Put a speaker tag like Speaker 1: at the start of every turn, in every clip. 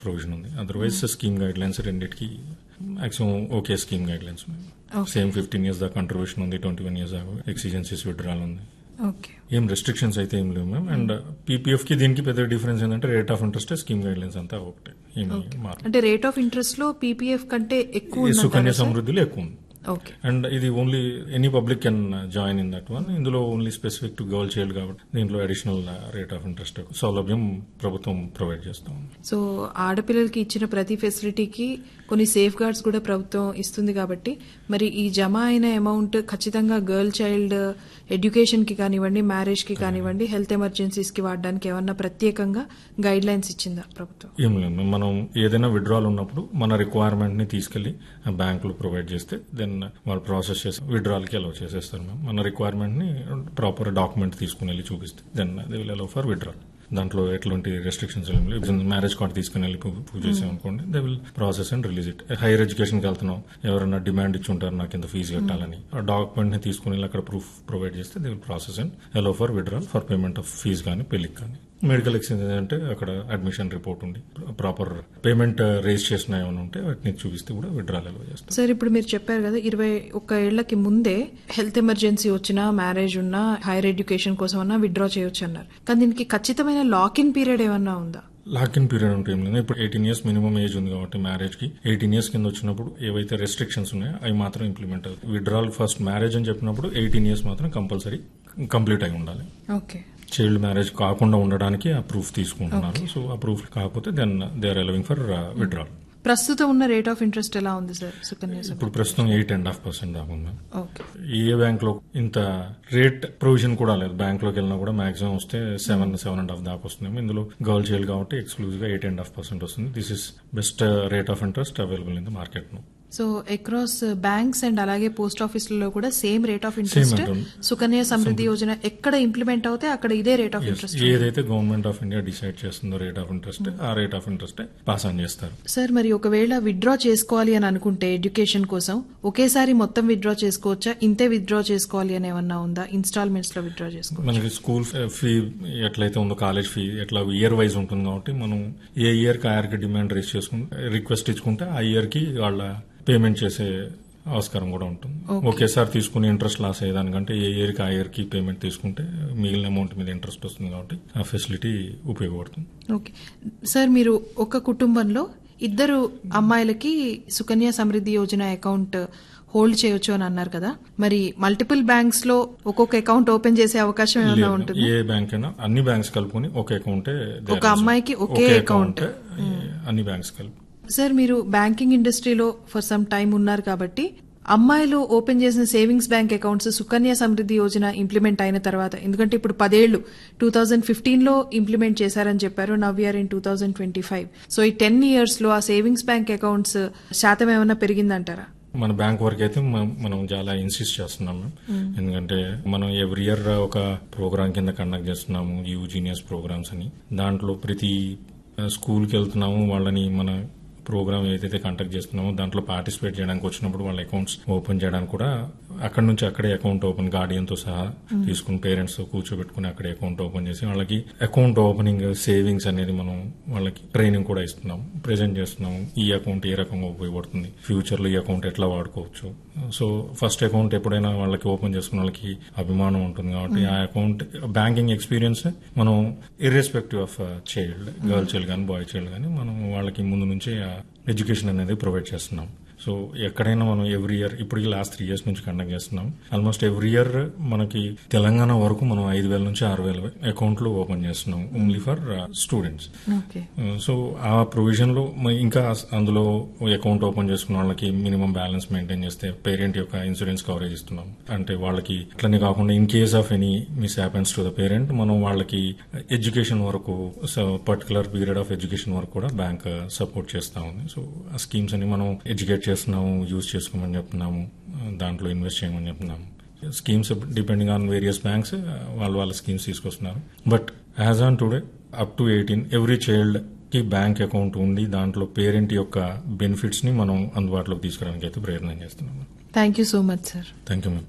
Speaker 1: Provision ఉంది otherwise scheme guidelines రెండింటికి maximum okay scheme guidelines
Speaker 2: Okay.
Speaker 1: Same fifteen years దాకా contribution ఉంది twenty one years దాకా exigencies withdrawal ఉంది
Speaker 2: okay
Speaker 1: ఏం రెస్ట్రిక్షన్స్ అయితే ఏం లేవు మ్యామ్ అండ్ పీపీఎఫ్ కి దీనికి పెద్ద డిఫరెన్స్ ఏంటంటే rate of interest scheme guidelines అంతా ఒకటే ఏమి మార్పు
Speaker 2: అంటే రేట్ ఆఫ్ ఇంట్రెస్ట్ లో పీపీఎఫ్ కంటే ఎక్కువ
Speaker 1: ఈ
Speaker 2: ఉందంటారా
Speaker 1: సుకన్య
Speaker 2: సార్?
Speaker 1: సమృద్ధిలో ఎక్కువ ఉంది
Speaker 2: ఓకే
Speaker 1: అండ్ ఇది only any public can join in that one ఇందులో only specific to girl child కాబట్టి దీంట్లో అడిషనల్ రేట్ ఆఫ్ ఇంట్రెస్ట్ సౌలభ్యం ప్రభుత్వం ప్రొవైడ్ చేస్తాం
Speaker 2: సో ఆడపిల్లలకి ఇచ్చిన ప్రతి ఫెసిలిటీకి కొన్ని సేఫ్ గార్డ్స్ కూడా ప్రభుత్వం ఇస్తుంది కాబట్టి మరి ఈ జమ అయిన అమౌంట్ ఖచ్చితంగా గర్ల్ చైల్డ్ ఎడ్యుకేషన్ కి కానివ్వండి మ్యారేజ్ కి కానివ్వండి హెల్త్ ఎమర్జెన్సీస్ కి వాడడానికి ఏమన్నా ప్రత్యేకంగా గైడ్ లైన్స్ ఇచ్చిందా ప్రభుత్వం
Speaker 1: ఏం లేదు మనం ఏదైనా విడ్రాల్ ఉన్నప్పుడు మన రిక్వైర్మెంట్ ని తీసుకెళ్లి బ్యాంకులు ప్రొవైడ్ చేస్తే దెన్ వాళ్ళు ప్రాసెస్ చేసి విడ్రాల్ కి అలౌ చేసేస్తారు మేము మన రిక్వైర్మెంట్ ని ప్రాపర్ డాక్యుమెంట్ తీసుకుని వెళ్ళి చూపిస్తే then they will allow for withdrawal దాంట్లో ఎటువంటి రెస్ట్రిక్షన్స్ ఏం లేవు మ్యారేజ్ కార్డ్ తీసుకుని వెళ్ళి పూజ చేసాం అనుకోండి they will process and release it higher ఎడ్యుకేషన్కి వెళ్తున్నాం ఎవరైనా డిమాండ్ ఇచ్చి ఉంటారు నాకు ఇంత ఫీజు కట్టాలని ఆ డాక్యుమెంట్ ని తీసుకుని వెళ్ళి అక్కడ ప్రూఫ్ ప్రొవైడ్ చేస్తే they will process and allow for withdrawal for payment of fees కానీ పెళ్లికి కానీ మెడికల్ ఎక్స్చేంజ్ అంటే అక్కడ అడ్మిషన్ రిపోర్ట్ ఉండి ప్రాపర్ పేమెంట్ రేజ్ చేసిన ఏమైనా ఉంటే వాటిని చూపిస్తే కూడా విడ్రాల్ అలౌ చేస్తాం
Speaker 2: సార్ ఇప్పుడు మీరు చెప్పారు కదా ఇరవై ఒక్క ఏళ్లకి ముందే హెల్త్ ఎమర్జెన్సీ వచ్చినా మ్యారేజ్ ఉన్నా హైయర్ ఎడ్యుకేషన్ కోసం అన్నా విత్డ్రా చేయొచ్చు అన్నారు కానీ దీనికి ఖచ్చితమైన లాక్ ఇన్ పీరియడ్ ఏమన్నా ఉందా
Speaker 1: లాక్ ఇన్ పీరియడ్ ఉంటే ఏం లేదు ఇప్పుడు ఎయిటీన్ ఇయర్స్ మినిమం ఏజ్ ఉంది కాబట్టి మ్యారేజ్ కి ఎయిటీన్ ఇయర్స్ కింద వచ్చినప్పుడు ఏవైతే రెస్ట్రిక్షన్స్ ఉన్నాయో అవి మాత్రం ఇంప్లిమెంట్ అవుతాయి విడ్రాల్ ఫస్ట్ మ్యారేజ్ అని చెప్పినప్పుడు ఎయిటీన్ ఇయర్స్ మాత్రం కంపల్సరీ కంప్లీట్ అయి ఉండాలి
Speaker 2: ఓకే
Speaker 1: చైల్డ్ మ్యారేజ్ కాకుండా ఉండడానికి ఆ ప్రూఫ్ తీసుకుంటున్నారు సో ఆ ప్రూఫ్ కాకపోతే then they are allowing for withdrawal
Speaker 2: ప్రస్తుతం ఉన్న రేట్ ఆఫ్ ఇంట్రెస్ట్ ఎలా ఉంది సార్ సుకన్య సమృద్ధి?
Speaker 1: ఇప్పుడు ప్రస్తుతం ఎయిట్ అండ్ హాఫ్ పర్సెంట్ దాకా ఉంది
Speaker 2: ఓకే
Speaker 1: ఏ బ్యాంక్ లో ఇంత రేట్ ప్రొవిజన్ కూడా లేదు బ్యాంక్ లోకి వెళ్ళినా కూడా మాక్సిమం వస్తే సెవెన్ సెవెన్ అండ్ హాఫ్ దాకా వస్తుంది ఇందులో గర్ల్ చైల్డ్ కాబట్టి ఎక్స్క్లూజివ్ గా ఎయిట్ అండ్ హాఫ్ పర్సెంట్ వస్తుంది this is best rate of interest available in the market no
Speaker 2: so across banks and అలాగే పోస్ట్ ఆఫీసులలో కూడా సేమ్ రేట్ ఆఫ్ ఇంట్రెస్ట్
Speaker 1: ఉంటుంది.
Speaker 2: సుకన్య సమృద్ధి యోజన ఎక్కడ ఇంప్లిమెంట్ అవుతే అక్కడ ఇదే రేట్ ఆఫ్ ఇంట్రెస్ట్
Speaker 1: ఏదైతే గవర్నమెంట్ ఆఫ్ ఇండియా డిసైడ్ చేస్తుందో రేట్ ఆఫ్ ఇంట్రెస్ట్ ఆ rate of interest pass on చేస్తారు
Speaker 2: సార్ మరి ఒకవేళ విత్డ్రా చేసుకోవాలి అని అనుకుంటే ఎడ్యుకేషన్ కోసం ఒకేసారి మొత్తం విత్డ్రా చేసుకోవచ్చా ఇంతే విత్డ్రా చేసుకోవాలి అని ఏమన్నా ఉందా ఇన్స్టాల్మెంట్స్ లో విత్డ్రా చేసుకోవచ్చు
Speaker 1: మనకి స్కూల్ ఫీ ఎట్లయితే ఉందో కాలేజ్ ఫీ ఎట్లా ఇయర్ వైజ్ ఉంటుంది కాబట్టి మనం ఏ ఇయర్ కి ఆ ఇయర్ కి డిమాండ్ రేస్ చేసుకుంటే రిక్వెస్ట్ ఇచ్చుకుంటే ఆ ఇయర్ కి వాళ్ళ పేమెంట్ చేసే ఆస్కారం కూడా ఉంటుంది ఒకేసారి తీసుకుని ఇంట్రెస్ట్ లాస్ అయ్యేదానికంటే ఏ ఇయర్ కి ఆ ఇయర్ కి పేమెంట్ తీసుకుంటే మిగిలిన అమౌంట్ మీద ఇంట్రెస్ట్ వస్తుంది కాబట్టి ఆ ఫెసిలిటీ ఉపయోగపడుతుంది
Speaker 2: ఓకే సార్ మీరు ఒక కుటుంబంలో ఇద్దరు అమ్మాయిలకి సుకన్య సమృద్ధి యోజన అకౌంట్ హోల్డ్ చేయొచ్చు అని అన్నారు కదా మరి మల్టిపుల్ బ్యాంక్స్ లో ఒక్కొక్క అకౌంట్ ఓపెన్ చేసే అవకాశం ఏమైనా
Speaker 1: లేదు.
Speaker 2: ఉంటుంది
Speaker 1: ఏ బ్యాంక్ అయినా అన్ని బ్యాంక్స్ కలుపుకొని ఒక అకౌంటే
Speaker 2: ఒక అమ్మాయికి ఒకే account.
Speaker 1: అన్ని బ్యాంక్స్ కలుపు
Speaker 2: సార్ మీరు బ్యాంకింగ్ ఇండస్ట్రీలో ఫర్ సమ్ టైం ఉన్నారు కాబట్టి అమ్మాయిలు ఓపెన్ చేసిన savings bank accounts Sukanya Samriddhi Yojana implement అయిన తర్వాత ఎందుకంటే ఇప్పుడు పదేళ్లు టూ థౌజండ్ ఫిఫ్టీన్ లో ఇంప్లిమెంట్ చేశారని చెప్పారు now year in two thousand twenty five so ఈ టెన్ ఇయర్స్ లో ఆ సేవింగ్స్ బ్యాంక్ అకౌంట్స్ శాతం ఏమైనా పెరిగిందంటారా
Speaker 1: మన బ్యాంక్ వరకు అయితే మ- మనం చాలా ఇన్సిస్ట్ చేస్తున్నాం మేము. ఎందుకంటే మనం ఎవ్రీ ఇయర్ ఒక ప్రోగ్రామ్ కింద కండక్ట్ చేస్తున్నాము యూజీనియస్ ప్రోగ్రామ్స్ అని దాంట్లో ప్రతి స్కూల్కి వెళ్తున్నాము వాళ్ళని మన ప్రోగ్రామ్ ఏదైతే కండక్ట్ చేస్తున్నామో దాంట్లో పార్టిసిపేట్ చేయడానికి వచ్చినప్పుడు వాళ్ళ అకౌంట్స్ ఓపెన్ చేయడానికి కూడా అక్కడ నుంచి అక్కడే అకౌంట్ ఓపెన్ గార్డియన్ తో సహా తీసుకుని పేరెంట్స్ తో కూర్చోబెట్టుకుని అక్కడే అకౌంట్ ఓపెన్ చేసి వాళ్ళకి అకౌంట్ ఓపెనింగ్ సేవింగ్స్ అనేది మనం వాళ్ళకి ట్రైనింగ్ కూడా ఇస్తున్నాం ప్రెజెంట్ చేస్తున్నాము ఈ అకౌంట్ ఏ రకంగా ఉపయోగపడుతుంది ఫ్యూచర్ లో ఈ అకౌంట్ ఎట్లా వాడుకోవచ్చు సో ఫస్ట్ అకౌంట్ ఎప్పుడైనా వాళ్ళకి ఓపెన్ చేసుకున్న వాళ్ళకి అభిమానం ఉంటుంది కాబట్టి ఆ అకౌంట్ బ్యాంకింగ్ ఎక్స్పీరియన్స్ మనం irrespective of child girl child కానీ బాయ్ చైల్డ్ కానీ మనం వాళ్ళకి ముందు నుంచే ఎడ్యుకేషన్ అనేది ప్రొవైడ్ చేస్తున్నాం సో ఎక్కడైనా మనం ఎవ్రీ ఇయర్ ఇప్పటికి లాస్ట్ త్రీ ఇయర్స్ నుంచి కండక్ట్ చేస్తున్నాం ఆల్మోస్ట్ ఎవ్రీ ఇయర్ మనకి తెలంగాణ వరకు మనం ఐదు వేల నుంచి ఆరు వేల అకౌంట్లు ఓపెన్ చేస్తున్నాం only for students
Speaker 2: okay
Speaker 1: so ఆ ప్రొవిజన్ లో మ- ఇంకా అందులో అకౌంట్ ఓపెన్ చేసుకున్న వాళ్ళకి మినిమం బ్యాలెన్స్ మెయింటైన్ చేస్తే పేరెంట్ యొక్క ఇన్సూరెన్స్ కవరేజ్ ఇస్తున్నాం అంటే వాళ్ళకి అట్లనే కాకుండా in case of any miss happens to the parent మనం వాళ్ళకి ఎడ్యుకేషన్ వరకు పర్టికులర్ పీరియడ్ ఆఫ్ ఎడ్యుకేషన్ వరకు కూడా బ్యాంక్ సపోర్ట్ చేస్తా ఉంది సో ఆ స్కీమ్స్ అని మనం ఎడ్యుకేట్ చేస్తున్నాము యూజ్ చేసుకోమని చెప్తున్నాము దాంట్లో ఇన్వెస్ట్ చేయమని చెప్తున్నాము schemes depending on various banks వాళ్ళ వాళ్ళ స్కీమ్స్ తీసుకొస్తున్నారు but as on today up to eighteen every child కి బ్యాంక్ అకౌంట్ ఉండి దాంట్లో పేరెంట్ యొక్క బెనిఫిట్స్ ని మనం అందుబాటులోకి తీసుకురావడానికి అయితే ప్రయత్నం చేస్తున్నాం
Speaker 2: thank you so much sir
Speaker 1: thank you ma'am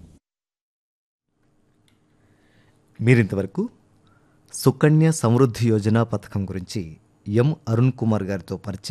Speaker 3: మీరింతవరకు సుకన్య సమృద్ధి యోజన పథకం గురించి ఎం అరుణ్ కుమార్ గారితో పరిచయం